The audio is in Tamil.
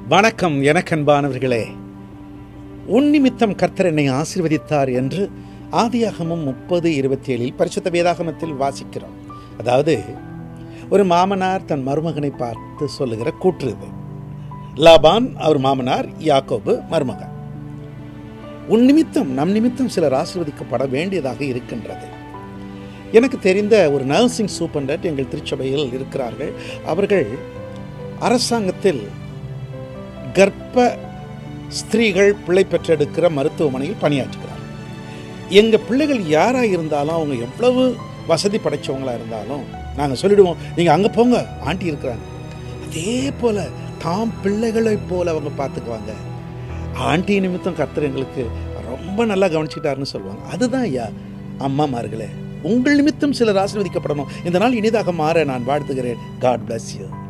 வணக்கம் எனக்கன்பானவர்களே உன் நிமித்தம் கர்த்தர் என்னை ஆசீர்வதித்தார் என்று ஆதியாகமம் முப்பது இருபத்தி ஏழில் பரிசுத்த வேதாகமத்தில் வாசிக்கிறோம் அதாவது ஒரு மாமனார் தன் மருமகனை பார்த்து சொல்லுகிற கூற்று இது லாபான் அவர் மாமனார் யாக்கோபு மருமகன் உன் நிமித்தம் நம் நிமித்தம் சிலர் ஆசீர்வதிக்கப்பட வேண்டியதாக இருக்கின்றது எனக்கு தெரிந்த ஒரு நர்சிங் சூப்பரண்ட் எங்கள் திருச்சபையில் இருக்கிறார்கள் அவர்கள் அரசாங்கத்தில் கர்ப்ப ஸ்திரீகள் பிள்ளை பெற்றெடுக்கிற மருத்துவமனையில் பணியாற்றுகிறார் எங்கள் பிள்ளைகள் யாராக இருந்தாலும் அவங்க எவ்வளவு வசதி படைச்சவங்களா இருந்தாலும் நாங்கள் சொல்லிடுவோம் நீங்கள் அங்கே போங்க ஆண்டி இருக்கிறாங்க அதே போல் தாம் பிள்ளைகளைப் போல அவங்க பார்த்துக்குவாங்க ஆண்டி நிமித்தம் கர்த்தர் எங்களுக்கு ரொம்ப நல்லா கவனிச்சிட்டாருன்னு சொல்லுவாங்க அதுதான் ஐயா அம்மாமார்களே உங்கள் நிமித்தம் சிலர் ஆசீர்வதிக்கப்படணும் இந்த நாள் இனிதாக மாற நான் வாழ்த்துகிறேன் காட் bless you